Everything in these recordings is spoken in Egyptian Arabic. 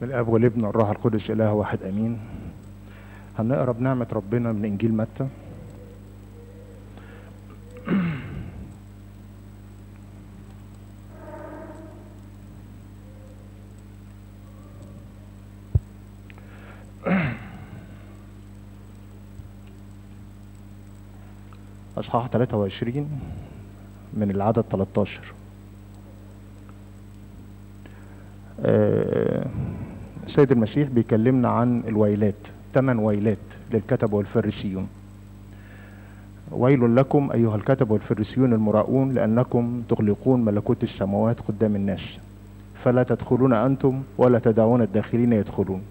من الاب والابن والروح القدس اله واحد امين هنقرا بنعمه ربنا من انجيل متى اصحاح 23 من العدد 13 آه، السيد المسيح بيكلمنا عن الويلات ثمان ويلات للكتب والفريسيون ويل لكم ايها الكتب والفريسيون المراؤون لانكم تغلقون ملكوت السماوات قدام الناس فلا تدخلون انتم ولا تدعون الداخلين يدخلون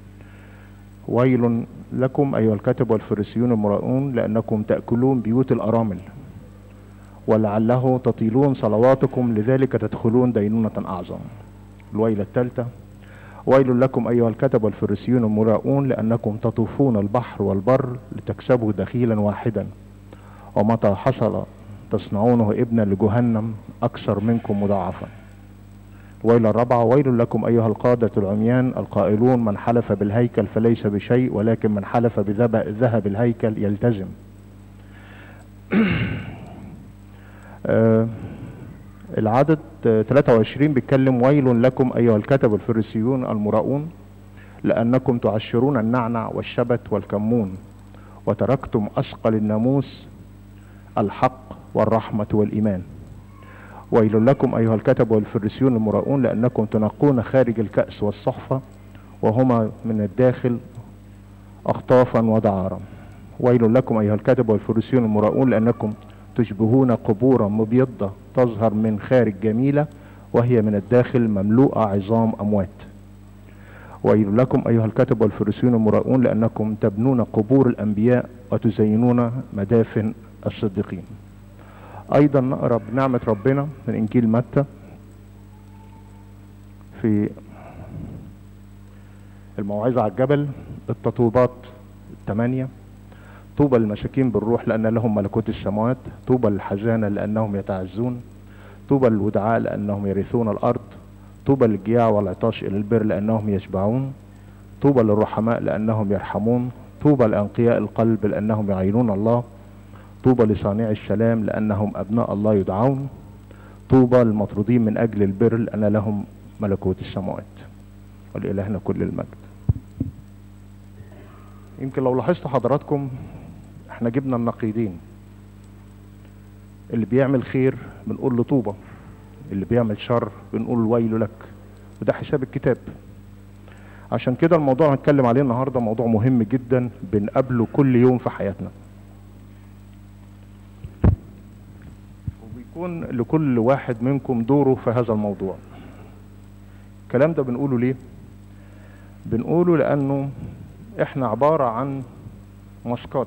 ويل لكم ايها الكتب والفريسيون المراؤون لانكم تاكلون بيوت الارامل ولعله تطيلون صلواتكم لذلك تدخلون دينونه اعظم الويلة الثالثة ويل لكم أيها الكتب والفريسيون المراؤون لأنكم تطوفون البحر والبر لتكسبوا دخيلا واحدا ومتى حصل تصنعونه ابنا لجهنم أكثر منكم مضاعفا الويلة الرابعة ويل لكم أيها القادة العميان القائلون من حلف بالهيكل فليس بشيء ولكن من حلف بذهب الهيكل يلتزم آه العدد 23 بيتكلم ويل لكم ايها الكتب الفريسيون المراؤون لانكم تعشرون النعنع والشبت والكمون وتركتم اثقل الناموس الحق والرحمه والايمان ويل لكم ايها الكتب والفريسيون المراؤون لانكم تنقون خارج الكاس والصحفه وهما من الداخل اخطافا ودعارا ويل لكم ايها الكتب والفريسيون المراؤون لانكم تشبهون قبورا مبيضة تظهر من خارج جميلة وهي من الداخل مملوءة عظام أموات ويل لكم أيها الكتب والفريسيون المراؤون لأنكم تبنون قبور الأنبياء وتزينون مدافن الصديقين أيضا نقرأ بنعمة ربنا من إنجيل متى في الموعظة على الجبل التطوبات الثمانية طوبى للمساكين بالروح لأن لهم ملكوت السماوات طوبى للحزانة لأنهم يتعزون طوبى للودعاء لأنهم يرثون الأرض طوبى للجياع والعطاش إلى البر لأنهم يشبعون طوبى للرحماء لأنهم يرحمون طوبى لأنقياء القلب لأنهم يعينون الله طوبى لصانع السلام لأنهم أبناء الله يدعون طوبى للمطرودين من أجل البر لأن لهم ملكوت السماوات ولإلهنا كل المجد يمكن لو لاحظتوا حضراتكم احنا جبنا النقيضين اللي بيعمل خير بنقول له طوبى اللي بيعمل شر بنقول ويل لك وده حساب الكتاب عشان كده الموضوع اللي هنتكلم عليه النهارده موضوع مهم جدا بنقابله كل يوم في حياتنا وبيكون لكل واحد منكم دوره في هذا الموضوع الكلام ده بنقوله ليه بنقوله لانه احنا عبارة عن ماسكات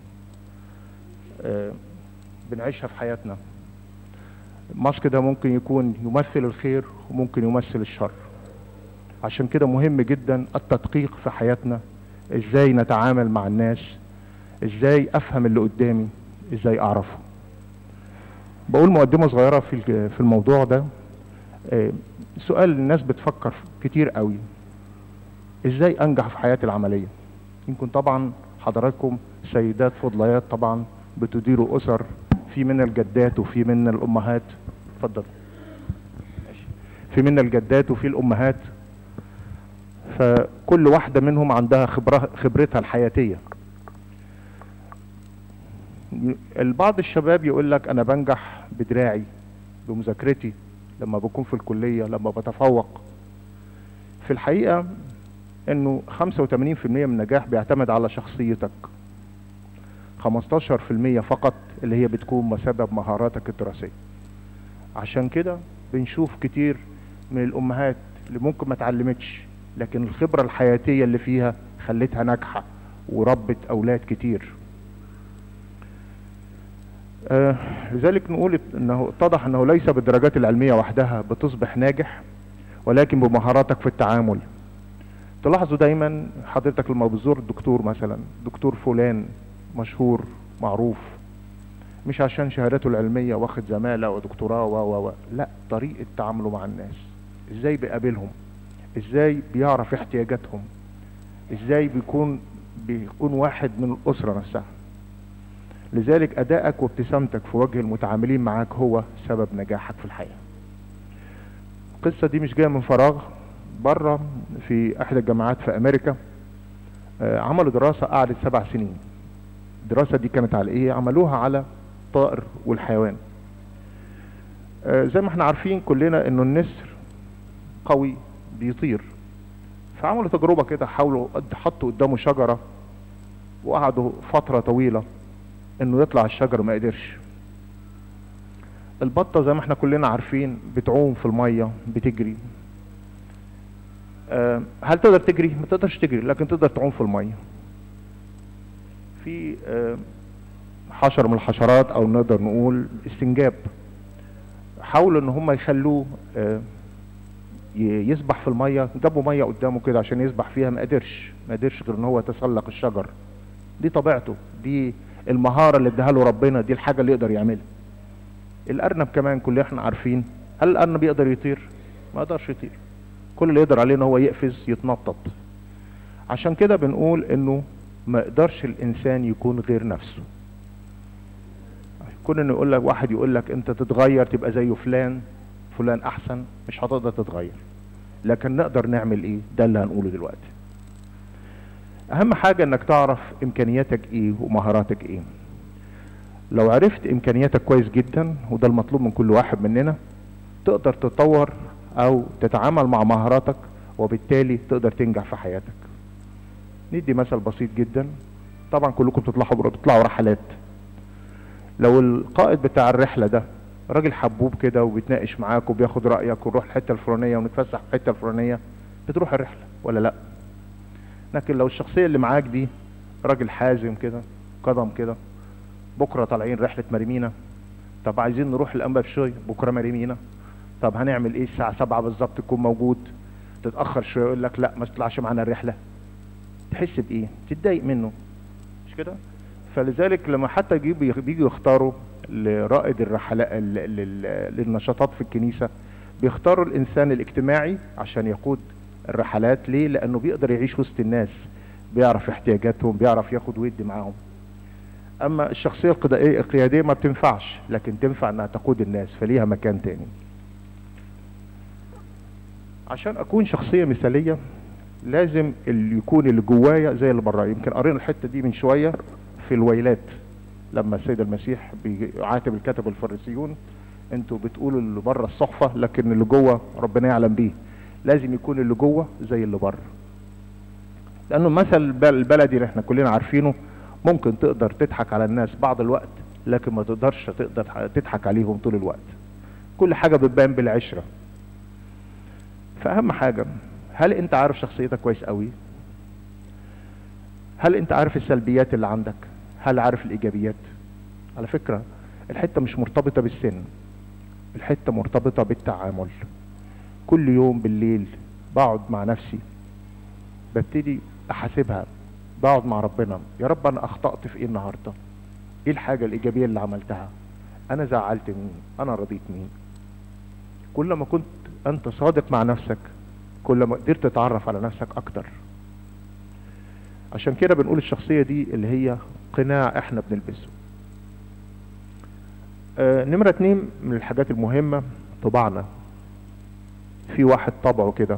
اه بنعيشها في حياتنا الماسك ده ممكن يكون يمثل الخير وممكن يمثل الشر عشان كده مهم جدا التدقيق في حياتنا ازاي نتعامل مع الناس ازاي افهم اللي قدامي ازاي اعرفه بقول مقدمة صغيرة في في الموضوع ده اه سؤال الناس بتفكر كتير قوي ازاي انجح في حياتي العمليه يمكن طبعا حضراتكم سيدات فضليات طبعا بتديروا اسر في من الجدات وفي من الامهات اتفضل في من الجدات وفي الامهات فكل واحدة منهم عندها خبرة خبرتها الحياتية البعض الشباب يقول لك انا بنجح بدراعي بمذاكرتي لما بكون في الكلية لما بتفوق في الحقيقة انه 85% من النجاح بيعتمد على شخصيتك 15% فقط اللي هي بتكون بسبب مهاراتك الدراسية عشان كده بنشوف كتير من الامهات اللي ممكن ما اتعلمتش لكن الخبرة الحياتية اللي فيها خلتها ناجحة وربت اولاد كتير آه لذلك نقول انه اتضح انه ليس بالدرجات العلمية وحدها بتصبح ناجح ولكن بمهاراتك في التعامل تلاحظوا دايما حضرتك لما بتزور الدكتور مثلا دكتور فلان مشهور معروف مش عشان شهادته العلمية واخد زمالة ودكتوراه و و لا طريقة تعامله مع الناس ازاي بيقابلهم ازاي بيعرف احتياجاتهم ازاي بيكون بيكون واحد من الاسرة نفسها لذلك ادائك وابتسامتك في وجه المتعاملين معاك هو سبب نجاحك في الحياة القصة دي مش جاية من فراغ بره في احدى الجامعات في امريكا آه، عملوا دراسة قعدت سبع سنين الدراسة دي كانت على ايه عملوها على الطائر والحيوان آه، زي ما احنا عارفين كلنا انه النسر قوي بيطير فعملوا تجربة كده حاولوا قد- حطوا قدامه شجرة وقعدوا فترة طويلة انه يطلع الشجر ما قدرش البطة زي ما احنا كلنا عارفين بتعوم في المية بتجري آه، هل تقدر تجري؟ ما تقدرش تجري لكن تقدر تعوم في المية في آه، حشر من الحشرات او نقدر نقول السنجاب حاولوا ان هم يخلوه آه، ي- يسبح في الميه جابوا ميه قدامه كده عشان يسبح فيها ما قدرش ما قدرش غير ان هو يتسلق الشجر دي طبيعته دي المهاره اللي اداها له ربنا دي الحاجه اللي يقدر يعملها الارنب كمان كل احنا عارفين هل الارنب يقدر يطير ما يقدرش يطير كل اللي يقدر عليه ان هو يقفز يتنطط عشان كده بنقول انه ما يقدرش الانسان يكون غير نفسه كون انه يقول لك واحد يقول لك انت تتغير تبقى زي فلان فلان احسن مش هتقدر تتغير لكن نقدر نعمل ايه ده اللي هنقوله دلوقتي اهم حاجة انك تعرف امكانياتك ايه ومهاراتك ايه لو عرفت امكانياتك كويس جدا وده المطلوب من كل واحد مننا تقدر تطور او تتعامل مع مهاراتك وبالتالي تقدر تنجح في حياتك ندي مثل بسيط جدا طبعا كلكم بتطلعوا بتطلعوا رحلات لو القائد بتاع الرحله ده راجل حبوب كده وبيتناقش معاك وبياخد رايك ونروح الحته الفلانيه ونتفسح في الحته الفلانيه بتروح الرحله ولا لا لكن لو الشخصيه اللي معاك دي راجل حازم كده قدم كده بكره طالعين رحله مريمينا طب عايزين نروح الانبا شويه بكره مريمينا طب هنعمل ايه الساعه 7 بالظبط تكون موجود تتاخر شويه يقول لك لا ما تطلعش معانا الرحله تحس بايه تتضايق منه مش كده فلذلك لما حتى يجيبوا بيجوا يختاروا لرائد الرحلات ال- لل- للنشاطات في الكنيسه بيختاروا الانسان الاجتماعي عشان يقود الرحلات ليه لانه بيقدر يعيش وسط الناس بيعرف احتياجاتهم بيعرف ياخد ويدي معاهم اما الشخصيه القضائيه القياديه ما بتنفعش لكن تنفع انها تقود الناس فليها مكان تاني عشان اكون شخصيه مثاليه لازم اللي يكون اللي جوايا زي اللي برايا يمكن قرينا الحته دي من شويه في الويلات لما السيد المسيح بيعاتب الكتب الفريسيون انتوا بتقولوا اللي بره الصحفه لكن اللي جوه ربنا يعلم بيه لازم يكون اللي جوه زي اللي بره لانه المثل الب- البلدي اللي احنا كلنا عارفينه ممكن تقدر تضحك على الناس بعض الوقت لكن ما تقدرش تقدر تضحك عليهم طول الوقت كل حاجه بتبان بالعشره فاهم حاجه هل انت عارف شخصيتك كويس قوي هل انت عارف السلبيات اللي عندك هل عارف الايجابيات على فكره الحته مش مرتبطه بالسن الحته مرتبطه بالتعامل كل يوم بالليل بقعد مع نفسي ببتدي احاسبها بقعد مع ربنا يا رب انا اخطأت في ايه النهارده ايه الحاجه الايجابيه اللي عملتها انا زعلت مين انا رضيت مين كل ما كنت انت صادق مع نفسك كل ما قدرت تتعرف على نفسك اكتر عشان كده بنقول الشخصية دي اللي هي قناع احنا بنلبسه آه نمرة اتنين من الحاجات المهمة طباعنا في واحد طبعه كده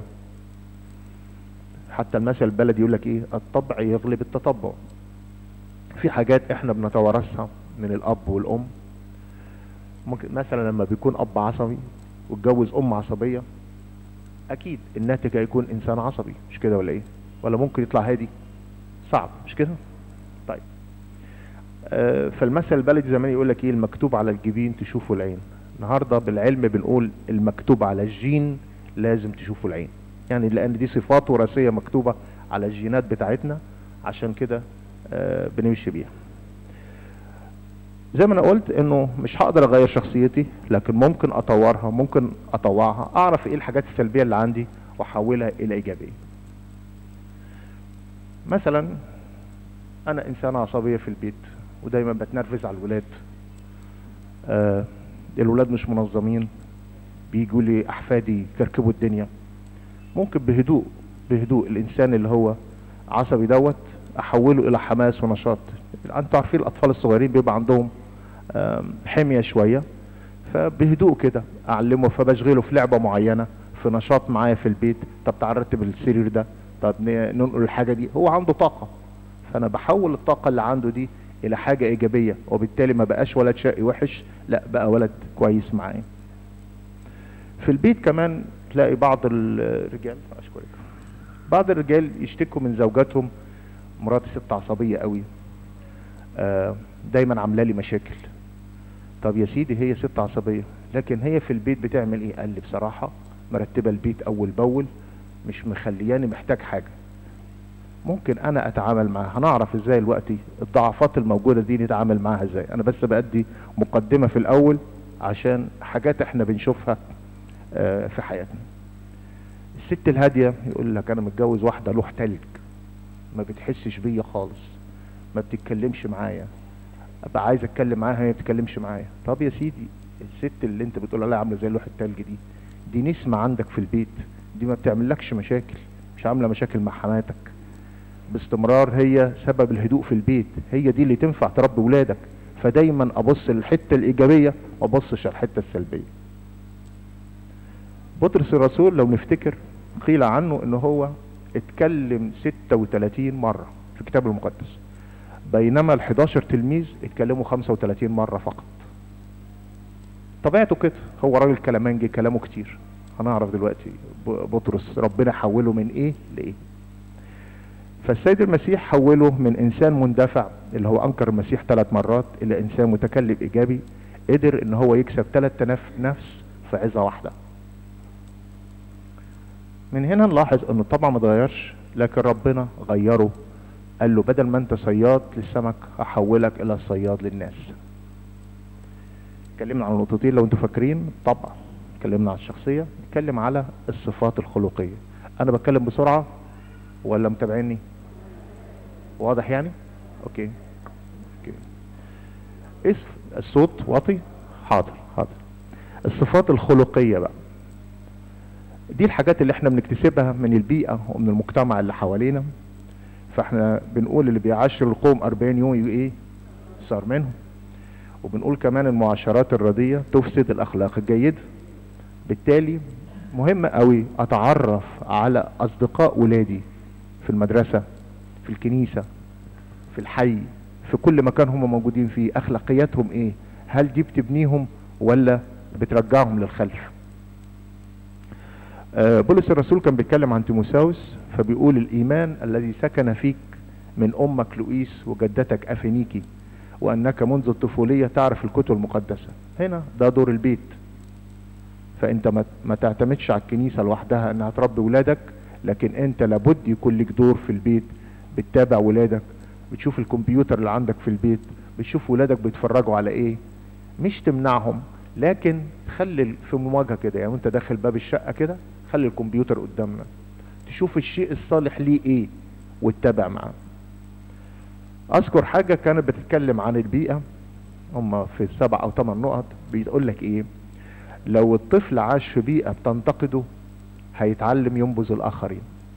حتى المثل البلدي يقول لك ايه الطبع يغلب التطبع في حاجات احنا بنتوارثها من الاب والام ممكن مثلا لما بيكون اب عصبي واتجوز ام عصبيه اكيد الناتج هيكون انسان عصبي مش كده ولا ايه ولا ممكن يطلع هادي صعب مش كده طيب آه فالمثل البلدي زمان يقول لك ايه المكتوب على الجبين تشوفه العين النهارده بالعلم بنقول المكتوب على الجين لازم تشوفه العين يعني لان دي صفات وراثيه مكتوبه على الجينات بتاعتنا عشان كده آه بنمشي بيها زي ما انا قلت انه مش هقدر اغير شخصيتي لكن ممكن اطورها ممكن اطوعها اعرف ايه الحاجات السلبيه اللي عندي واحولها الى ايجابيه مثلا انا انسانه عصبيه في البيت ودايما بتنرفز على الولاد آه الولاد مش منظمين بيجوا لي احفادي يكركبوا الدنيا ممكن بهدوء بهدوء الانسان اللي هو عصبي دوت احوله الى حماس ونشاط انتوا عارفين الاطفال الصغيرين بيبقى عندهم آم، حمية شوية فبهدوء كده اعلمه فبشغله في لعبة معينة في نشاط معايا في البيت طب تعال رتب السرير ده طب ن- ننقل الحاجة دي هو عنده طاقة فانا بحول الطاقة اللي عنده دي الى حاجة ايجابية وبالتالي ما بقاش ولد شقي وحش لا بقى ولد كويس معايا في البيت كمان تلاقي بعض الرجال اشكرك بعض الرجال يشتكوا من زوجاتهم مراتي ست عصبية قوي آه، دايما عامله لي مشاكل طب يا سيدي هي ست عصبية لكن هي في البيت بتعمل ايه قال لي بصراحة مرتبة البيت اول باول مش مخلياني محتاج حاجة ممكن انا اتعامل معاها هنعرف ازاي دلوقتي الضعفات الموجودة دي نتعامل معاها ازاي انا بس بأدي مقدمة في الاول عشان حاجات احنا بنشوفها آه، في حياتنا الست الهادية يقول لك انا متجوز واحدة لوح تلج ما بتحسش بيا خالص ما بتتكلمش معايا ابقى عايز اتكلم معاها هي ما بتتكلمش معايا طب يا سيدي الست اللي انت بتقول عليها عامله زي لوح التلج دي دي نسمة عندك في البيت دي ما بتعملكش مشاكل مش عامله مشاكل مع حماتك باستمرار هي سبب الهدوء في البيت هي دي اللي تنفع تربي ولادك فدايما ابص للحته الايجابيه وابصش على الحته السلبيه بطرس الرسول لو نفتكر قيل عنه ان هو اتكلم 36 مرة في الكتاب المقدس بينما ال 11 تلميذ اتكلموا 35 مرة فقط طبيعته كده هو راجل كلامنجي كلامه كتير هنعرف دلوقتي ب- بطرس ربنا حوله من ايه لايه فالسيد المسيح حوله من انسان مندفع اللي هو انكر المسيح ثلاث مرات الى انسان متكلم ايجابي قدر ان هو يكسب 3000 نفس في عظة واحدة من هنا نلاحظ انه طبعا ما اتغيرش لكن ربنا غيره قال له بدل ما انت صياد للسمك هحولك الى صياد للناس اتكلمنا عن نقطتين لو انتوا فاكرين طبعا اتكلمنا عن الشخصية نتكلم على الصفات الخلقية انا بتكلم بسرعة ولا متابعيني واضح يعني اوكي اوكي اسم الصوت واطي حاضر حاضر الصفات الخلقية بقى دي الحاجات اللي احنا بنكتسبها من البيئة ومن المجتمع اللي حوالينا فاحنا بنقول اللي بيعاشر القوم 40 يوم يبقى ايه صار منهم وبنقول كمان المعاشرات الردية تفسد الاخلاق الجيدة بالتالي مهم قوي اتعرف على اصدقاء ولادي في المدرسة في الكنيسة في الحي في كل مكان هم موجودين فيه اخلاقياتهم ايه هل دي بتبنيهم ولا بترجعهم للخلف آه، بولس الرسول كان بيتكلم عن تيموساوس فبيقول الايمان الذي سكن فيك من امك لؤيس وجدتك افينيكي وانك منذ الطفوليه تعرف الكتب المقدسه هنا ده دور البيت فانت ما ما تعتمدش على الكنيسه لوحدها انها تربي ولادك لكن انت لابد يكون لك دور في البيت بتتابع ولادك بتشوف الكمبيوتر اللي عندك في البيت بتشوف ولادك بيتفرجوا على ايه مش تمنعهم لكن خلي في مواجهه كده يعني وانت داخل باب الشقه كده خلي الكمبيوتر قدامنا تشوف الشيء الصالح ليه ايه واتبع معاه اذكر حاجه كانت بتتكلم عن البيئه هم في سبع او ثمان نقط بيقول لك ايه لو الطفل عاش في بيئه بتنتقده هيتعلم ينبذ الاخرين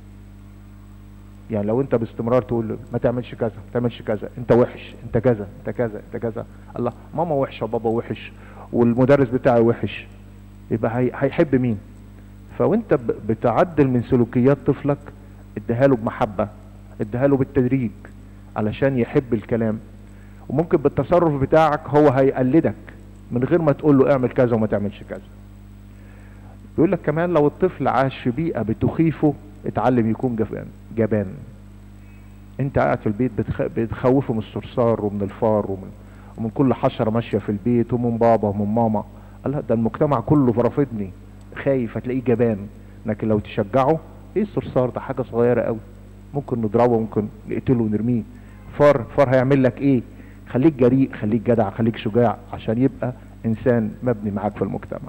يعني لو انت باستمرار تقول له ما تعملش كذا ما تعملش كذا انت وحش انت كذا انت كذا انت كذا الله ماما وحشه بابا وحش والمدرس بتاعي وحش يبقى هي- هيحب مين فوانت ب- بتعدل من سلوكيات طفلك اديها له بمحبه اديها له بالتدريج علشان يحب الكلام وممكن بالتصرف بتاعك هو هيقلدك من غير ما تقول له اعمل كذا وما تعملش كذا بيقول لك كمان لو الطفل عاش في بيئه بتخيفه اتعلم يكون جبان جبان انت قاعد في البيت بتخ... بتخوفه من الصرصار ومن الفار ومن ومن كل حشره ماشيه في البيت ومن بابا ومن ماما قال لا ده المجتمع كله رافضني خايف هتلاقيه جبان لكن لو تشجعه ايه الصرصار ده حاجه صغيره قوي ممكن نضربه ممكن نقتله ونرميه فار فار هيعمل لك ايه خليك جريء خليك جدع خليك شجاع عشان يبقى انسان مبني معاك في المجتمع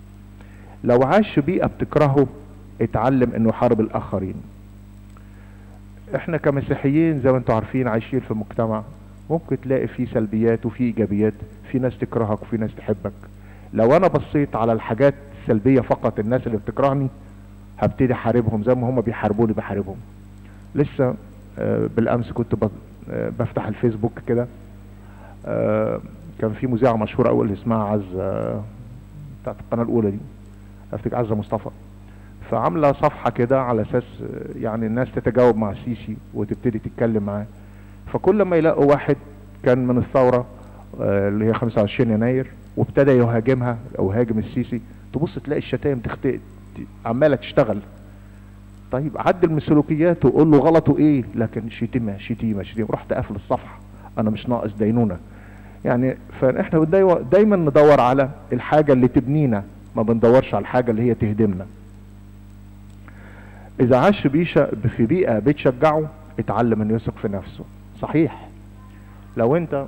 لو عاش في بيئه بتكرهه اتعلم انه يحارب الاخرين احنا كمسيحيين زي ما انتم عارفين عايشين في مجتمع ممكن تلاقي فيه سلبيات وفيه ايجابيات في ناس تكرهك وفي ناس تحبك لو انا بصيت على الحاجات السلبية فقط الناس اللي بتكرهني هبتدي احاربهم زي ما هم بيحاربوني بحاربهم لسه آه، بالامس كنت ب- آه، بفتح الفيسبوك كده آه، كان في مذيعه مشهوره قوي اللي اسمها عز آه، بتاعت القناه الاولى دي افتكر عزه مصطفى فعامله صفحه كده على اساس آه، يعني الناس تتجاوب مع السيسي وتبتدي تتكلم معاه فكل ما يلاقوا واحد كان من الثوره آه، اللي هي 25 يناير وابتدى يهاجمها او يهاجم السيسي تبص تلاقي الشتايم تخت... ت- عماله تشتغل طيب عدل من سلوكياته وقول له غلطه ايه لكن شتيمه شتيمه شتيمه رحت قافل الصفحه انا مش ناقص دينونه يعني فاحنا بندور- دايما ندور على الحاجه اللي تبنينا ما بندورش على الحاجه اللي هي تهدمنا اذا عاش بيشا في بيئه بتشجعه اتعلم انه يثق في نفسه صحيح لو انت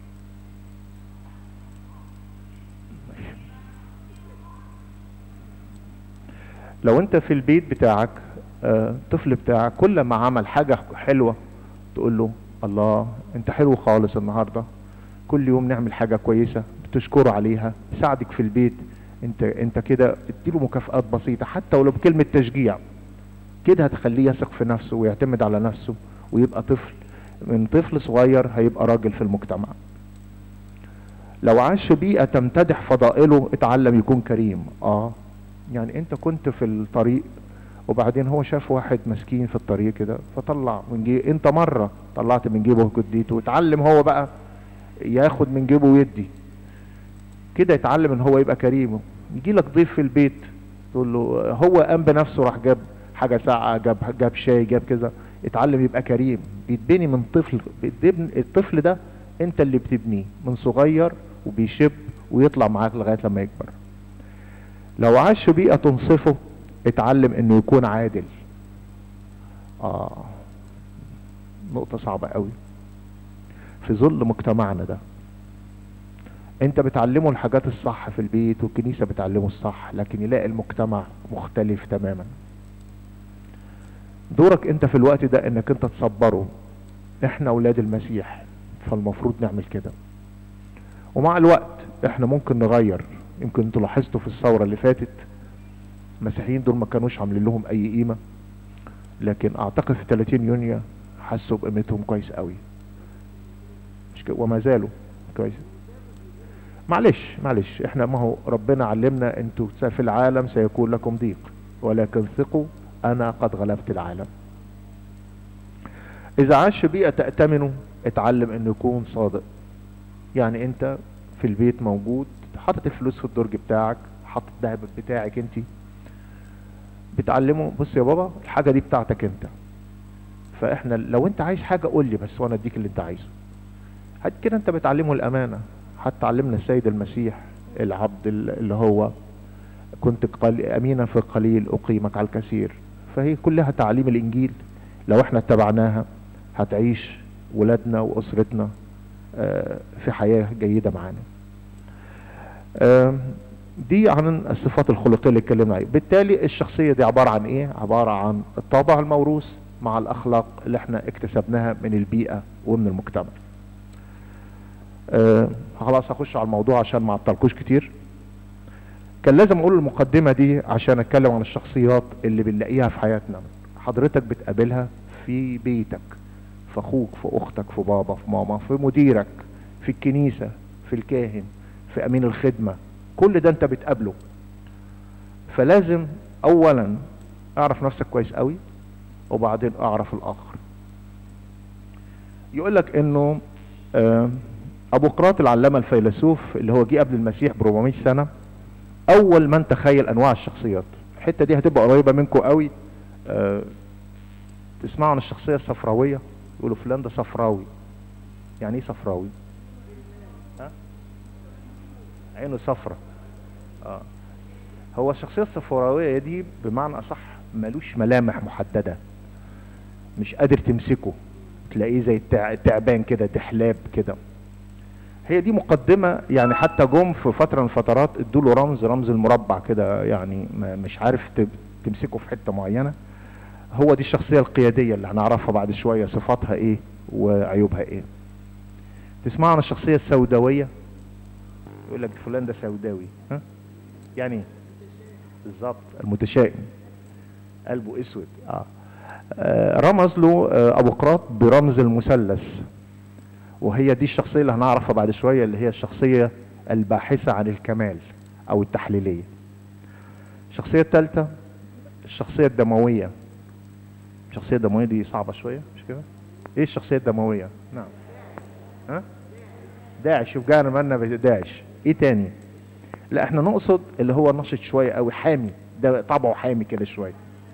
لو انت في البيت بتاعك آه، الطفل بتاعك كل ما عمل حاجة حلوة تقول له الله انت حلو خالص النهاردة كل يوم نعمل حاجة كويسة بتشكره عليها ساعدك في البيت انت انت كده اديله مكافآت بسيطة حتى ولو بكلمة تشجيع كده هتخليه يثق في نفسه ويعتمد على نفسه ويبقى طفل من طفل صغير هيبقى راجل في المجتمع لو عاش في بيئة تمتدح فضائله اتعلم يكون كريم اه يعني انت كنت في الطريق وبعدين هو شاف واحد مسكين في الطريق كده فطلع من جيبه انت مرة طلعت من جيبه وكديته واتعلم هو بقى ياخد من جيبه ويدي كده يتعلم ان هو يبقى كريم يجي لك ضيف في البيت تقول له هو قام بنفسه راح جاب حاجة ساقعة جاب جاب شاي جاب كذا اتعلم يبقى كريم بيتبني من طفل بيتبني الطفل ده انت اللي بتبنيه من صغير وبيشب ويطلع معاك لغاية لما يكبر لو عاش في بيئة تنصفه اتعلم انه يكون عادل اه نقطة صعبة قوي في ظل مجتمعنا ده انت بتعلمه الحاجات الصح في البيت والكنيسة بتعلمه الصح لكن يلاقي المجتمع مختلف تماما دورك انت في الوقت ده انك انت تصبره احنا اولاد المسيح فالمفروض نعمل كده ومع الوقت احنا ممكن نغير يمكن انتوا لاحظتوا في الثورة اللي فاتت المسيحيين دول ما كانوش عاملين لهم اي قيمة لكن اعتقد في 30 يونيو حسوا بقيمتهم كويس قوي مش كده وما زالوا كويس معلش معلش احنا ما هو ربنا علمنا انتوا في العالم سيكون لكم ضيق ولكن ثقوا انا قد غلبت العالم اذا عاش في بيئة تأتمنه اتعلم انه يكون صادق يعني انت في البيت موجود حاطط الفلوس في الدرج بتاعك حاطط الذهب بتاعك انت بتعلمه بص يا بابا الحاجة دي بتاعتك انت فاحنا لو انت عايز حاجة قول لي بس وانا اديك اللي انت عايزه حتى كده انت بتعلمه الامانة حتى علمنا السيد المسيح العبد اللي هو كنت قل... امينا في القليل اقيمك على الكثير فهي كلها تعليم الانجيل لو احنا اتبعناها هتعيش ولادنا واسرتنا آه، في حياة جيدة معانا آه، دي عن الصفات الخلقية اللي اتكلمنا عليها بالتالي الشخصية دي عبارة عن ايه عبارة عن الطابع الموروث مع الاخلاق اللي احنا اكتسبناها من البيئة ومن المجتمع آه خلاص هخش على الموضوع عشان ما اعطلكوش كتير كان لازم اقول المقدمة دي عشان اتكلم عن الشخصيات اللي بنلاقيها في حياتنا حضرتك بتقابلها في بيتك في اخوك في اختك في بابا في ماما في مديرك في الكنيسة في الكاهن في امين الخدمة كل ده انت بتقابله فلازم اولا اعرف نفسك كويس قوي وبعدين اعرف الاخر يقول لك انه آه ابو قراط العلامة الفيلسوف اللي هو جه قبل المسيح ب 400 سنة اول من تخيل انواع الشخصيات الحتة دي هتبقى قريبة منكم قوي آه تسمعوا عن الشخصية الصفراوية يقولوا فلان ده صفراوي يعني ايه صفراوي ها عينه صفرة اه هو الشخصية الصفراوية دي بمعنى اصح ملوش ملامح محددة مش قادر تمسكه تلاقيه زي التع- التعبان كده دحلاب كده هي دي مقدمة يعني حتى جم في فترة من الفترات ادوا له رمز رمز المربع كده يعني ما- مش عارف ت- تمسكه في حتة معينة هو دي الشخصية القيادية اللي هنعرفها بعد شوية صفاتها ايه وعيوبها ايه تسمعوا عن الشخصية السوداوية يقول لك فلان ده سوداوي ها يعني ايه بالظبط المتشائم قلبه اسود اه, آه رمز له آه ابو قراط برمز المثلث وهي دي الشخصيه اللي هنعرفها بعد شويه اللي هي الشخصيه الباحثه عن الكمال او التحليليه الشخصيه الثالثه الشخصيه الدمويه الشخصيه الدمويه دي صعبه شويه مش كده ايه الشخصيه الدمويه نعم ها داعش شوف جانا مالنا بداعش ايه تاني لا احنا نقصد اللي هو نشط شويه قوي حامي ده طبعه حامي كده شويه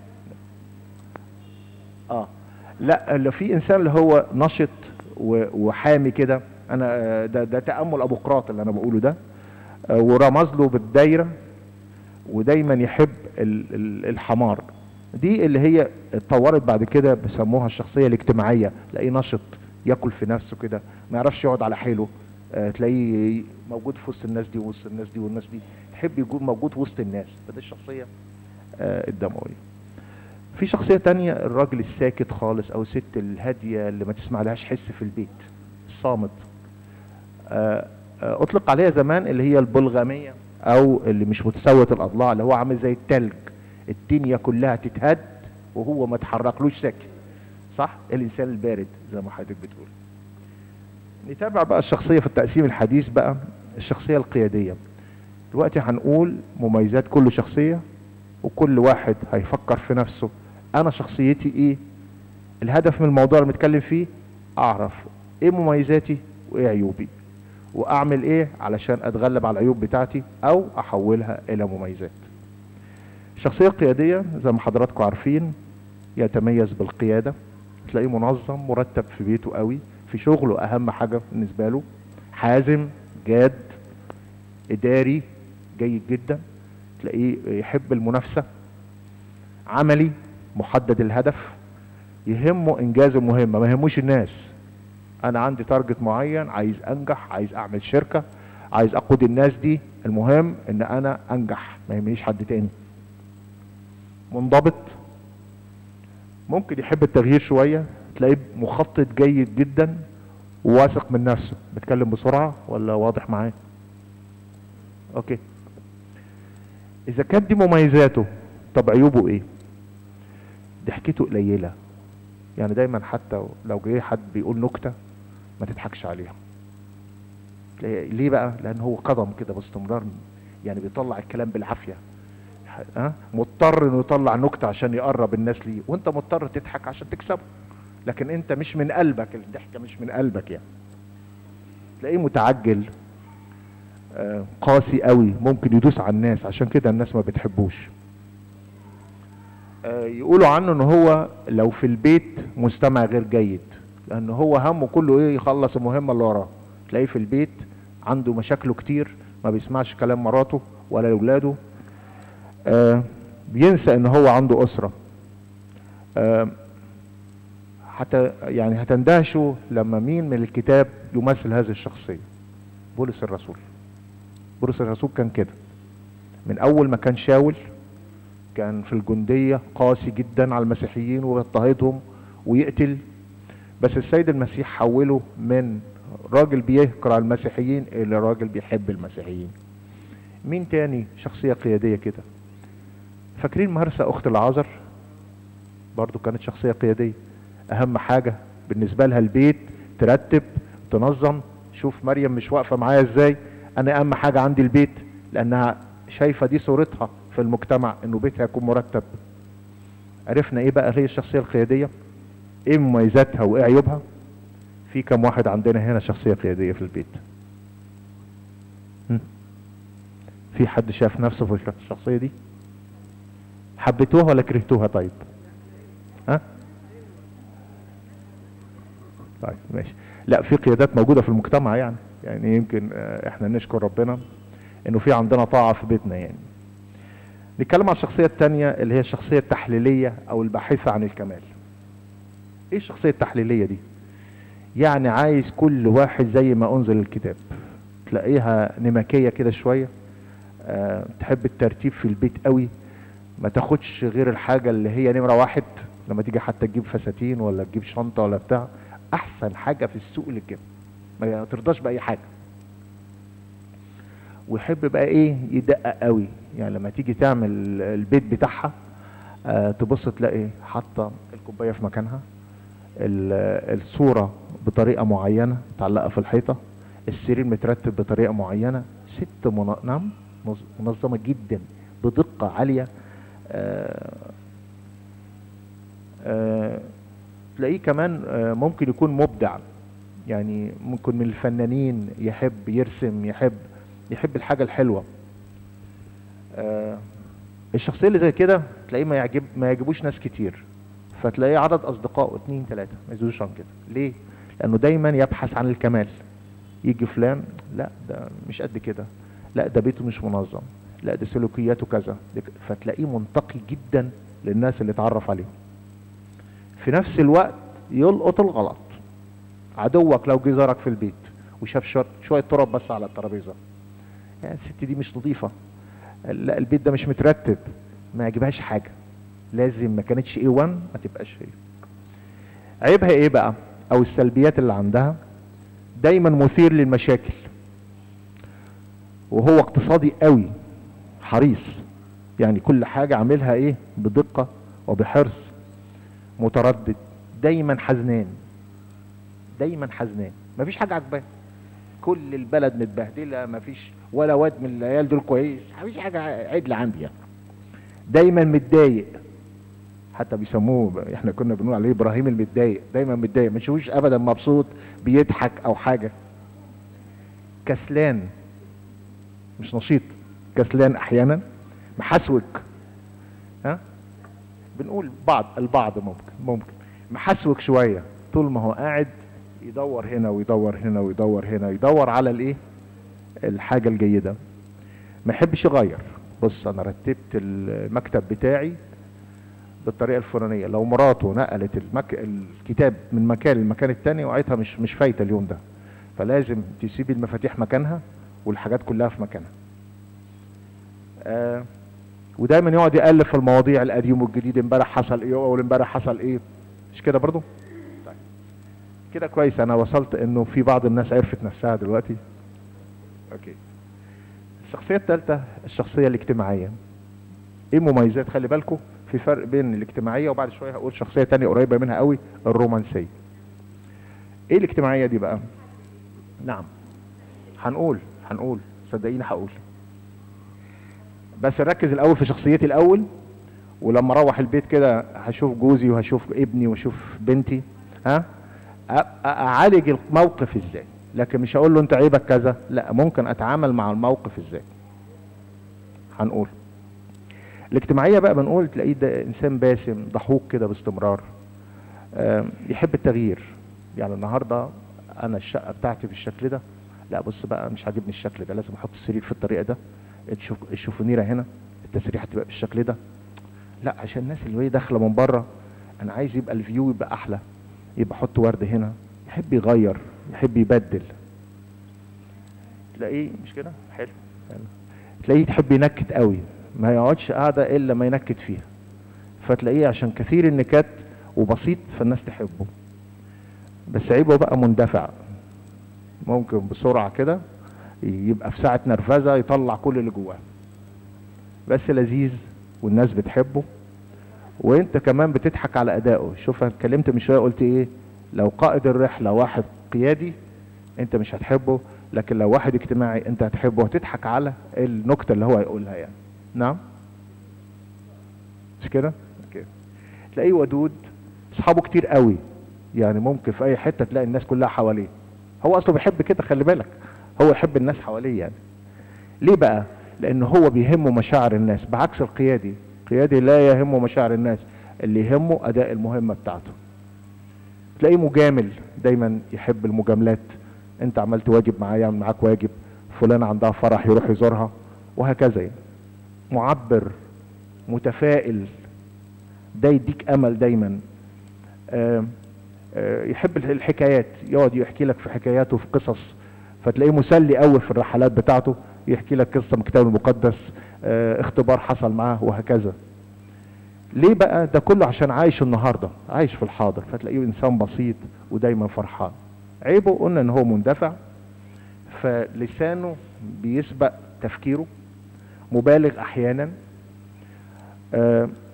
اه لا اللي في انسان اللي هو نشط وحامي كده انا ده ده تامل ابو قراط اللي انا بقوله ده ورمز له بالدايره ودايما يحب الحمار دي اللي هي اتطورت بعد كده بيسموها الشخصيه الاجتماعيه تلاقيه نشط ياكل في نفسه كده ما يعرفش يقعد على حيله اه تلاقيه موجود في وسط الناس دي وسط الناس دي والناس دي يحب يكون موجود وسط الناس فدي الشخصيه اه الدمويه في شخصيه تانية الراجل الساكت خالص او الست الهاديه اللي ما تسمع لهاش حس في البيت الصامت اه اطلق عليها زمان اللي هي البلغاميه او اللي مش متسوة الاضلاع اللي هو عامل زي التلج الدنيا كلها تتهد وهو ما تحركلوش ساكت صح الانسان البارد زي ما حضرتك بتقول نتابع بقى الشخصيه في التقسيم الحديث بقى الشخصيه القياديه دلوقتي هنقول مميزات كل شخصيه وكل واحد هيفكر في نفسه انا شخصيتي ايه الهدف من الموضوع اللي بنتكلم فيه اعرف ايه مميزاتي وايه عيوبي واعمل ايه علشان اتغلب على العيوب بتاعتي او احولها الى مميزات الشخصية القيادية زي ما حضراتكم عارفين يتميز بالقيادة تلاقيه منظم مرتب في بيته قوي في شغله اهم حاجة بالنسبة له حازم جاد اداري جيد جدا تلاقيه يحب المنافسة عملي محدد الهدف يهمه انجاز المهمة ما يهموش الناس انا عندي تارجت معين عايز انجح عايز اعمل شركة عايز اقود الناس دي المهم ان انا انجح ما يهمنيش حد تاني منضبط ممكن يحب التغيير شوية تلاقيه مخطط جيد جدا وواثق من نفسه بتكلم بسرعة ولا واضح معايا اوكي اذا كانت دي مميزاته طب عيوبه ايه ضحكته قليلة يعني دايما حتى لو جه حد بيقول نكتة ما تضحكش عليها ليه بقى لان هو قدم كده باستمرار يعني بيطلع الكلام بالعافية ها مضطر انه يطلع نكته عشان يقرب الناس ليه وانت مضطر تضحك عشان تكسبه لكن انت مش من قلبك الضحكه مش من قلبك يعني تلاقيه متعجل آه قاسي قوي ممكن يدوس على الناس عشان كده الناس ما بتحبوش آه يقولوا عنه ان هو لو في البيت مستمع غير جيد لان هو همه كله ايه يخلص المهمه اللي وراه تلاقيه في البيت عنده مشاكله كتير ما بيسمعش كلام مراته ولا اولاده آه بينسى ان هو عنده اسرة آه حتى يعني هتندهشوا لما مين من الكتاب يمثل هذه الشخصية بولس الرسول بولس الرسول كان كده من اول ما كان شاول كان في الجندية قاسي جدا على المسيحيين ويضطهدهم ويقتل بس السيد المسيح حوله من راجل بيكره المسيحيين الى راجل بيحب المسيحيين مين تاني شخصية قيادية كده فاكرين مرسى اخت العذر برضو كانت شخصية قيادية اهم حاجة بالنسبة لها البيت ترتب تنظم شوف مريم مش واقفة معايا ازاي انا اهم حاجة عندي البيت لانها شايفة دي صورتها في المجتمع انه بيتها يكون مرتب عرفنا ايه بقى هي الشخصية القيادية ايه مميزاتها وايه عيوبها في كم واحد عندنا هنا شخصية قيادية في البيت في حد شاف نفسه في الشخصية دي حبيتوها ولا كرهتوها طيب ها طيب ماشي لا في قيادات موجودة في المجتمع يعني يعني يمكن احنا نشكر ربنا انه في عندنا طاعة في بيتنا يعني نتكلم عن الشخصية التانية اللي هي الشخصية التحليلية او الباحثة عن الكمال ايه الشخصية التحليلية دي يعني عايز كل واحد زي ما انزل الكتاب تلاقيها نمكية كده شوية أه تحب الترتيب في البيت قوي ما تاخدش غير الحاجة اللي هي نمرة واحد لما تيجي حتى تجيب فساتين ولا تجيب شنطة ولا بتاع احسن حاجة في السوق اللي تجيبها ما ترضاش بأي حاجة ويحب بقى ايه يدقق قوي يعني لما تيجي تعمل البيت بتاعها آه تبص تلاقي حاطه الكوبايه في مكانها ال- الصوره بطريقه معينه متعلقه في الحيطه السرير مترتب بطريقه معينه ست من... نعم منظ- منظمه جدا بدقه عاليه آه آه تلاقيه كمان آه ممكن يكون مبدع يعني ممكن من الفنانين يحب يرسم يحب يحب الحاجه الحلوه آه الشخصيه اللي زي كده تلاقيه ما يعجب ما يعجبوش ناس كتير فتلاقيه عدد اصدقائه اتنين تلاته ما يزيدوش عن كده ليه لانه دايما يبحث عن الكمال يجي فلان لا ده مش قد كده لا ده بيته مش منظم لا ده سلوكياته كذا ده ك- فتلاقيه منتقي جدا للناس اللي اتعرف عليهم في نفس الوقت يلقط الغلط عدوك لو جه زارك في البيت وشاف شويه شويه تراب بس على الترابيزه يعني الست دي مش نظيفه لا البيت ده مش مترتب ما يعجبهاش حاجه لازم ما كانتش ايه 1 ما تبقاش هي عيبها ايه بقى او السلبيات اللي عندها دايما مثير للمشاكل وهو اقتصادي قوي حريص يعني كل حاجة عاملها ايه بدقة وبحرص متردد دايما حزنان دايما حزنان مفيش حاجة عجباه كل البلد متبهدلة مفيش ولا واد من العيال دول كويس مفيش حاجة عدل عندي يعني دايما متضايق حتى بيسموه احنا كنا بنقول عليه ابراهيم المتضايق دايما متضايق ما تشوفوش ابدا مبسوط بيضحك او حاجه كسلان مش نشيط كسلان احيانا محسوك ها بنقول بعض البعض ممكن ممكن محسوك شويه طول ما هو قاعد يدور هنا ويدور هنا ويدور هنا يدور على الايه الحاجه الجيده ما يحبش يغير بص انا رتبت المكتب بتاعي بالطريقه الفلانيه لو مراته نقلت المك... الكتاب من مكان للمكان التاني وقعتها مش مش فايته اليوم ده فلازم تسيب المفاتيح مكانها والحاجات كلها في مكانها آه ودايما يقعد يالف في المواضيع القديم والجديد امبارح حصل ايه واول امبارح حصل ايه مش كده برضو طيب كده كويس انا وصلت انه في بعض الناس عرفت نفسها دلوقتي اوكي الشخصيه الثالثه الشخصيه الاجتماعيه ايه مميزات خلي بالكم في فرق بين الاجتماعيه وبعد شويه هقول شخصيه تانية قريبه منها قوي الرومانسيه ايه الاجتماعيه دي بقى نعم هنقول هنقول صدقيني هقول بس ركز الاول في شخصيتي الاول ولما اروح البيت كده هشوف جوزي وهشوف ابني واشوف بنتي ها أ- أ- اعالج الموقف ازاي لكن مش هقول له انت عيبك كذا لا ممكن اتعامل مع الموقف ازاي هنقول الاجتماعيه بقى بنقول تلاقيه ده انسان باسم ضحوك كده باستمرار آم، يحب التغيير يعني النهارده انا الشقه بتاعتي بالشكل ده لا بص بقى مش عاجبني الشكل ده لازم احط السرير في الطريقه ده الشوف- الشوفونيره هنا التسريحه تبقى بالشكل ده لا عشان الناس اللي هي داخله من بره انا عايز يبقى الفيو يبقى احلى يبقى احط ورد هنا يحب يغير يحب يبدل تلاقيه مش كده حلو حلو. تلاقيه تحب ينكت قوي ما يقعدش قاعده الا ما ينكت فيها فتلاقيه عشان كثير النكات وبسيط فالناس تحبه بس عيبه بقى مندفع ممكن بسرعه كده يبقى في ساعه نرفزه يطلع كل اللي جواه بس لذيذ والناس بتحبه وانت كمان بتضحك على ادائه شوف أنا اتكلمت من شويه قلت ايه لو قائد الرحله واحد قيادي انت مش هتحبه لكن لو واحد اجتماعي انت هتحبه وهتضحك على النكته اللي هو هيقولها يعني نعم مش كده اوكي تلاقيه ودود اصحابه كتير قوي يعني ممكن في اي حته تلاقي الناس كلها حواليه هو اصله بيحب كده خلي بالك هو يحب الناس حواليه يعني ليه بقى لان هو بيهمه مشاعر الناس بعكس القيادي القيادي لا يهمه مشاعر الناس اللي يهمه اداء المهمه بتاعته تلاقيه مجامل دايما يحب المجاملات انت عملت واجب معايا يعمل معاك واجب فلان عندها فرح يروح يزورها وهكذا يعني. معبر متفائل ده يديك امل دايما آه آه يحب الحكايات يقعد يحكي لك في حكاياته في قصص فتلاقيه مسلي قوي في الرحلات بتاعته يحكي لك قصه من الكتاب المقدس آه اختبار حصل معاه وهكذا ليه بقى ده كله عشان عايش النهارده عايش في الحاضر فتلاقيه انسان بسيط ودايما فرحان عيبه قلنا ان هو مندفع فلسانه بيسبق تفكيره مبالغ احيانا آه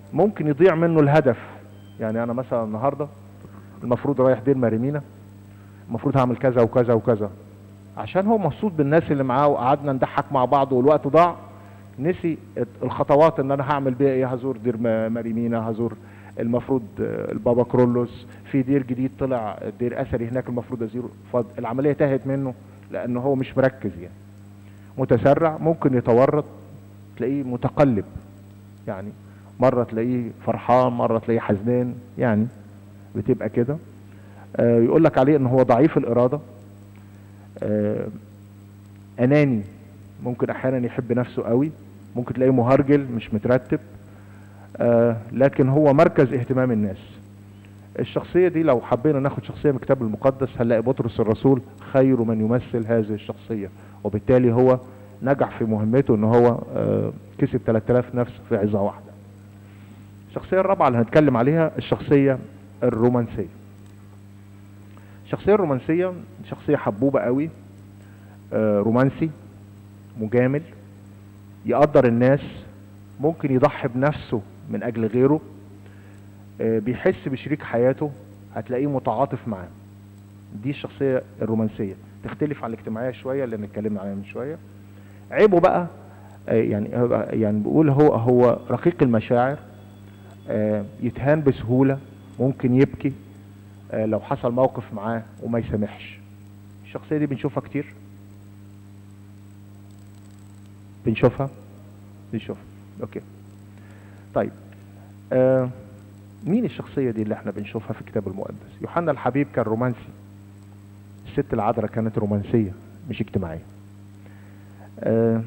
ممكن يضيع منه الهدف يعني انا مثلا النهارده المفروض رايح دير مريمينا المفروض هعمل كذا وكذا وكذا عشان هو مبسوط بالناس اللي معاه وقعدنا نضحك مع بعض والوقت ضاع نسي الخطوات ان انا هعمل بيها ايه هزور دير م- مريمينا هزور المفروض آه، البابا كرولوس في دير جديد طلع دير اثري هناك المفروض ازوره فالعمليه تاهت منه لان هو مش مركز يعني متسرع ممكن يتورط تلاقيه متقلب يعني مرة تلاقيه فرحان مرة تلاقيه حزنان يعني بتبقى كده آه يقول لك عليه ان هو ضعيف الارادة آه اناني ممكن احيانا يحب نفسه قوي ممكن تلاقيه مهرجل مش مترتب آه لكن هو مركز اهتمام الناس الشخصية دي لو حبينا ناخد شخصية من الكتاب المقدس هنلاقي بطرس الرسول خير من يمثل هذه الشخصية وبالتالي هو نجح في مهمته ان هو آه، كسب 3000 نفس في عظة واحدة الشخصية الرابعة اللي هنتكلم عليها الشخصية الرومانسية الشخصية الرومانسية شخصية حبوبة قوي آه، رومانسي مجامل يقدر الناس ممكن يضحي بنفسه من اجل غيره آه، بيحس بشريك حياته هتلاقيه متعاطف معاه دي الشخصية الرومانسية تختلف عن الاجتماعية شوية اللي اتكلمنا عليها من شوية عيبه بقى آه، يعني يعني بيقول هو هو رقيق المشاعر آه، يتهان بسهولة ممكن يبكي آه، لو حصل موقف معاه وما يسامحش الشخصية دي بنشوفها كتير بنشوفها بنشوفها اوكي طيب آه مين الشخصية دي اللي احنا بنشوفها في الكتاب المقدس يوحنا الحبيب كان رومانسي الست العذراء كانت رومانسية مش اجتماعية آه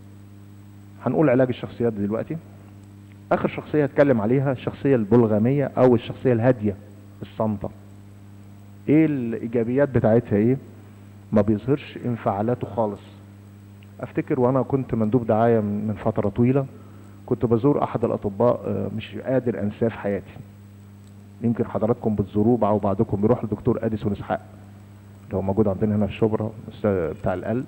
هنقول علاج الشخصيات دي دلوقتي اخر شخصية هتكلم عليها الشخصية البلغامية او الشخصية الهادية الصامتة ايه الايجابيات بتاعتها ايه ما بيظهرش انفعالاته خالص افتكر وانا كنت مندوب دعاية من من فترة طويلة كنت بزور احد الاطباء آه، مش قادر انساه في حياتي يمكن حضراتكم بتزوروه او بعضكم بيروح للدكتور اديسون اسحاق اللي هو موجود عندنا هنا في شبرا أستاذ بتاع القلب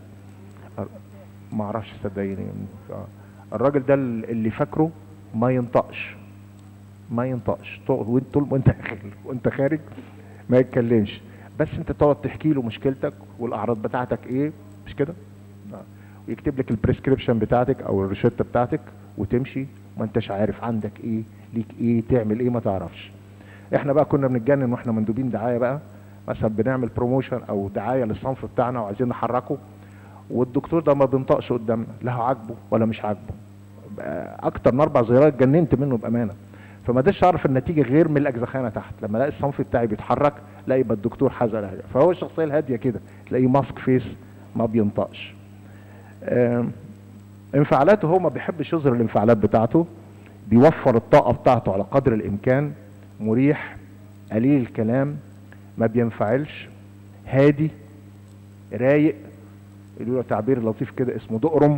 ما اعرفش صدقيني آه. الراجل ده اللي فاكره ما ينطقش ما ينطقش تقعد وانت طول ما انت خارج وانت خارج ما يتكلمش بس انت تقعد تحكي له مشكلتك والاعراض بتاعتك ايه مش كده آه. ويكتب لك البريسكريبشن بتاعتك او الروشته بتاعتك وتمشي ما انتش عارف عندك ايه ليك ايه تعمل ايه ما تعرفش احنا بقى كنا بنتجنن واحنا مندوبين دعايه بقى مثلا بنعمل بروموشن او دعايه للصنف بتاعنا وعايزين نحركه والدكتور ده ما بينطقش قدامنا لا هو عاجبه ولا مش عاجبه بقى اكتر من اربع زيارات اتجننت منه بامانه فما قدرتش اعرف النتيجه غير من الاجزخانه تحت لما الاقي الصنف بتاعي بيتحرك لا يبقى الدكتور حزن هادي فهو الشخصيه الهاديه كده تلاقيه ماسك فيس ما بينطقش آم، انفعالاته هو ما بيحبش يظهر الانفعالات بتاعته بيوفر الطاقه بتاعته على قدر الامكان مريح قليل الكلام ما بينفعلش هادي رايق اللي هو تعبير لطيف كده اسمه دقرم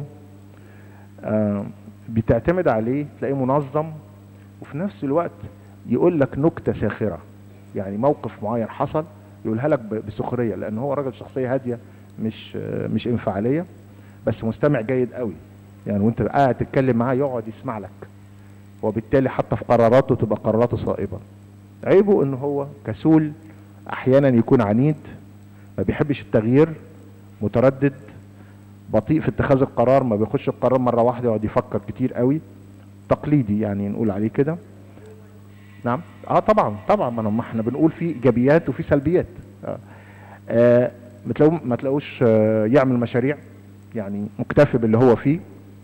آه بتعتمد عليه تلاقيه منظم وفي نفس الوقت يقول لك نكته ساخره يعني موقف معين حصل يقولها لك ب- بسخريه لان هو راجل شخصيه هاديه مش آه مش انفعاليه بس مستمع جيد قوي يعني وانت قاعد تتكلم معاه يقعد يسمع لك وبالتالي حتى في قراراته تبقى قراراته صائبه عيبه ان هو كسول احيانا يكون عنيد ما بيحبش التغيير متردد بطيء في اتخاذ القرار ما بيخش القرار مره واحده يقعد يفكر كتير قوي تقليدي يعني نقول عليه كده نعم اه طبعا طبعا ما أنا- ما احنا بنقول في ايجابيات وفي سلبيات آه. آه ما تلاقوه ما تلاقوش آه يعمل مشاريع يعني مكتفي باللي هو فيه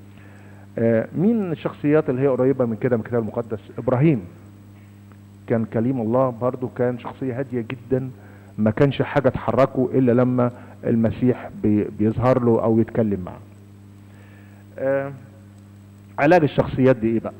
آه مين الشخصيات اللي هي قريبه من كده من الكتاب المقدس ابراهيم كان كليم الله برضو كان شخصيه هاديه جدا ما كانش حاجه تحركه الا لما المسيح بي- بيظهر له او يتكلم معه آه علاج الشخصيات دي ايه بقى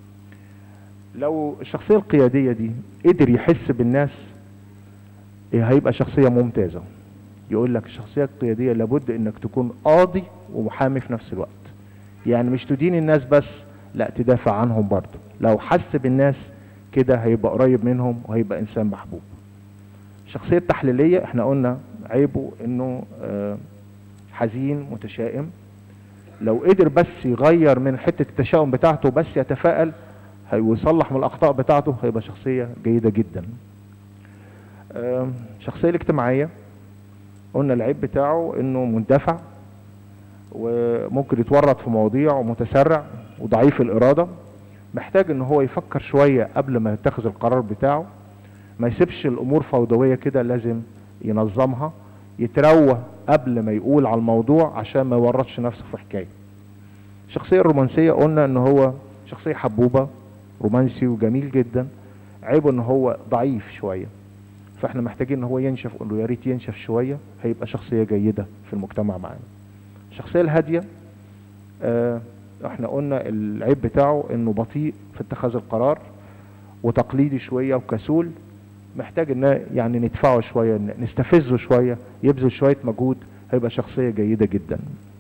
لو الشخصيه القياديه دي قدر يحس بالناس إيه هيبقى شخصيه ممتازه يقول لك الشخصيه القياديه لابد انك تكون قاضي ومحامي في نفس الوقت يعني مش تدين الناس بس لا تدافع عنهم برضه لو حس بالناس كده هيبقى قريب منهم وهيبقى انسان محبوب الشخصيه التحليليه احنا قلنا عيبه انه آه، حزين متشائم لو قدر بس يغير من حته التشاؤم بتاعته بس يتفائل هي- ويصلح من الاخطاء بتاعته هيبقى شخصيه جيده جدا آم، الشخصيه الاجتماعيه قلنا العيب بتاعه انه مندفع وممكن يتورط في مواضيع ومتسرع وضعيف الاراده محتاج ان هو يفكر شويه قبل ما يتخذ القرار بتاعه ما يسيبش الامور فوضويه كده لازم ينظمها يتروى قبل ما يقول على الموضوع عشان ما يورطش نفسه في حكايه الشخصيه الرومانسيه قلنا ان هو شخصيه حبوبه رومانسي وجميل جدا عيبه ان هو ضعيف شويه فاحنا محتاجين ان هو ينشف قول له يا ريت ينشف شويه هيبقى شخصيه جيده في المجتمع معانا الشخصيه الهاديه آه احنا قلنا العيب بتاعه انه بطيء في اتخاذ القرار وتقليدي شويه وكسول محتاج ان يعني ندفعه شويه ن- نستفزه شويه يبذل شويه مجهود هيبقى شخصيه جيده جدا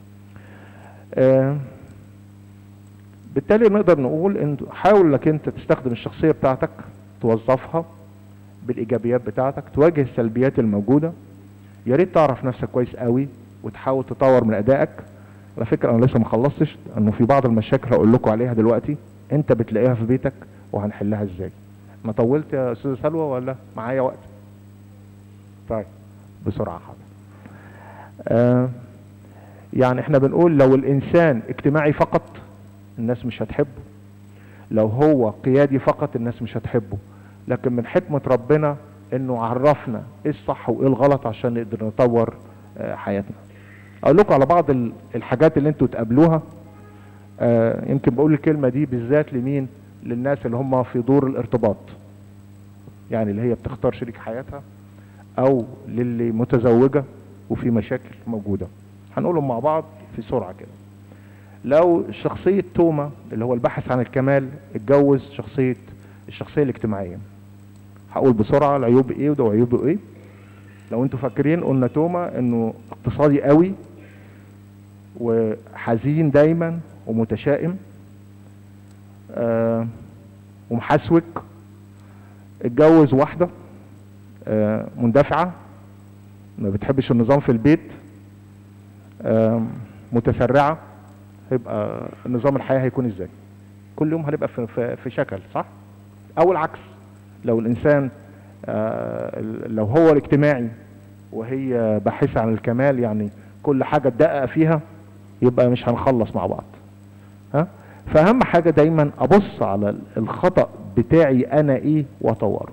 آه بالتالي نقدر نقول ان حاول انك انت تستخدم الشخصيه بتاعتك توظفها بالايجابيات بتاعتك تواجه السلبيات الموجوده يا ريت تعرف نفسك كويس قوي وتحاول تطور من ادائك على فكره انا لسه ما خلصتش انه في بعض المشاكل هقول لكم عليها دلوقتي انت بتلاقيها في بيتك وهنحلها ازاي ما طولت يا استاذ سلوى ولا معايا وقت طيب بسرعه حاضر آه يعني احنا بنقول لو الانسان اجتماعي فقط الناس مش هتحبه لو هو قيادي فقط الناس مش هتحبه لكن من حكمة ربنا انه عرفنا ايه الصح وايه الغلط عشان نقدر نطور آه، حياتنا اقول لكم على بعض ال- الحاجات اللي انتوا تقابلوها آه، يمكن بقول الكلمة دي بالذات لمين للناس اللي هم في دور الارتباط يعني اللي هي بتختار شريك حياتها او للي متزوجة وفي مشاكل موجودة هنقولهم مع بعض في سرعة كده لو شخصية توما اللي هو الباحث عن الكمال اتجوز شخصية الشخصية الاجتماعية هقول بسرعة العيوب ايه وده عيوبه ايه لو انتوا فاكرين قلنا توما انه اقتصادي قوي وحزين دايما ومتشائم آه ومحسوك اتجوز واحدة آه مندفعة ما بتحبش النظام في البيت آه متسرعة هيبقى نظام الحياة هيكون ازاي كل يوم هنبقى في, في, في شكل صح او العكس لو الانسان آه لو هو الاجتماعي وهي باحثة عن الكمال يعني كل حاجة تدقق فيها يبقى مش هنخلص مع بعض ها فاهم حاجة دايما ابص على الخطأ بتاعي انا ايه واطوره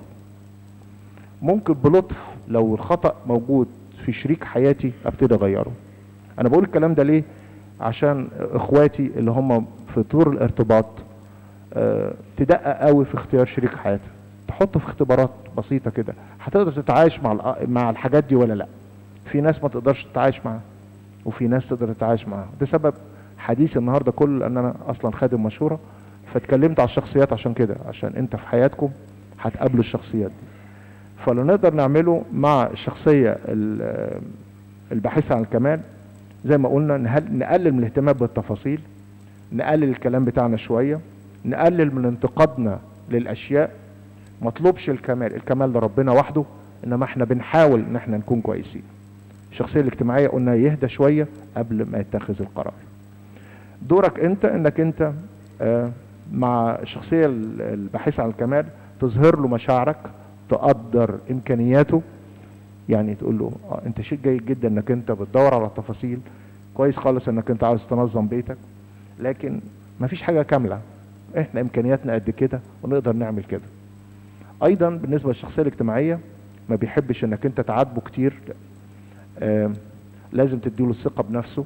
ممكن بلطف لو الخطأ موجود في شريك حياتي ابتدي اغيره انا بقول الكلام ده ليه عشان اخواتي اللي هم في طور الارتباط أه تدقق قوي في اختيار شريك حياتها تحطه في اختبارات بسيطه كده هتقدر تتعايش مع مع الحاجات دي ولا لا في ناس ما تقدرش تتعايش معاها وفي ناس تقدر تتعايش معاها ده سبب حديث النهارده كله لان انا اصلا خادم مشوره فاتكلمت على الشخصيات عشان كده عشان انت في حياتكم هتقابلوا الشخصيات دي فلو نقدر نعمله مع الشخصيه الباحثه عن الكمال زي ما قلنا نقلل من الاهتمام بالتفاصيل نقلل الكلام بتاعنا شوية نقلل من انتقادنا للأشياء مطلوبش الكمال الكمال لربنا وحده إنما احنا بنحاول إن احنا نكون كويسين الشخصية الاجتماعية قلنا يهدى شوية قبل ما يتخذ القرار دورك انت انك انت اه مع الشخصية الباحثة عن الكمال تظهر له مشاعرك تقدر امكانياته يعني تقول له اه انت شيء جيد جدا انك انت بتدور على التفاصيل كويس خالص انك انت عاوز تنظم بيتك لكن مفيش حاجة كاملة احنا امكانياتنا قد كده ونقدر نعمل كده ايضا بالنسبة للشخصية الاجتماعية ما بيحبش انك انت تعاتبه كتير آه لازم تديله الثقة بنفسه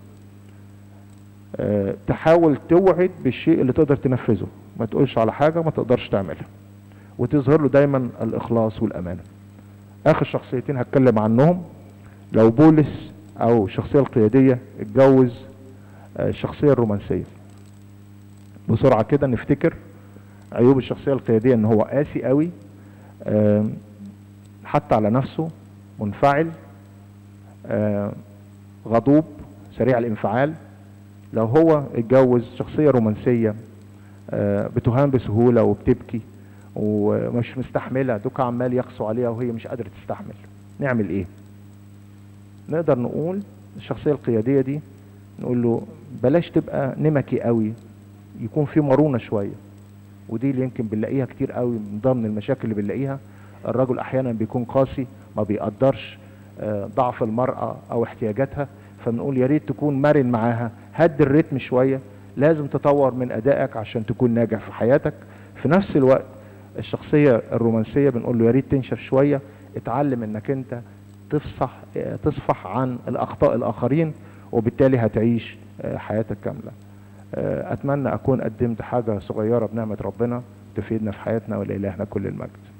آه تحاول توعد بالشيء اللي تقدر تنفذه ما تقولش على حاجة ما تقدرش تعملها وتظهر له دايما الاخلاص والامانه اخر شخصيتين هتكلم عنهم لو بولس او الشخصية القيادية اتجوز الشخصية الرومانسية بسرعة كده نفتكر عيوب الشخصية القيادية ان هو قاسي قوي حتى على نفسه منفعل غضوب سريع الانفعال لو هو اتجوز شخصية رومانسية بتهان بسهولة وبتبكي ومش مستحملة دوكا عمال يقسو عليها وهي مش قادرة تستحمل نعمل ايه نقدر نقول الشخصية القيادية دي نقول له بلاش تبقى نمكي قوي يكون في مرونة شوية ودي اللي يمكن بنلاقيها كتير قوي من ضمن المشاكل اللي بنلاقيها الرجل احيانا بيكون قاسي ما بيقدرش آه، ضعف المرأة او احتياجاتها فبنقول يا ريت تكون مرن معاها هد الريتم شوية لازم تطور من ادائك عشان تكون ناجح في حياتك في نفس الوقت الشخصية الرومانسية بنقول له يا ريت تنشف شوية اتعلم انك انت تفصح آه، تصفح عن الاخطاء الاخرين وبالتالي هتعيش آه، حياتك كاملة آه، اتمنى اكون قدمت حاجة صغيرة بنعمة ربنا تفيدنا في حياتنا ولإلهنا كل المجد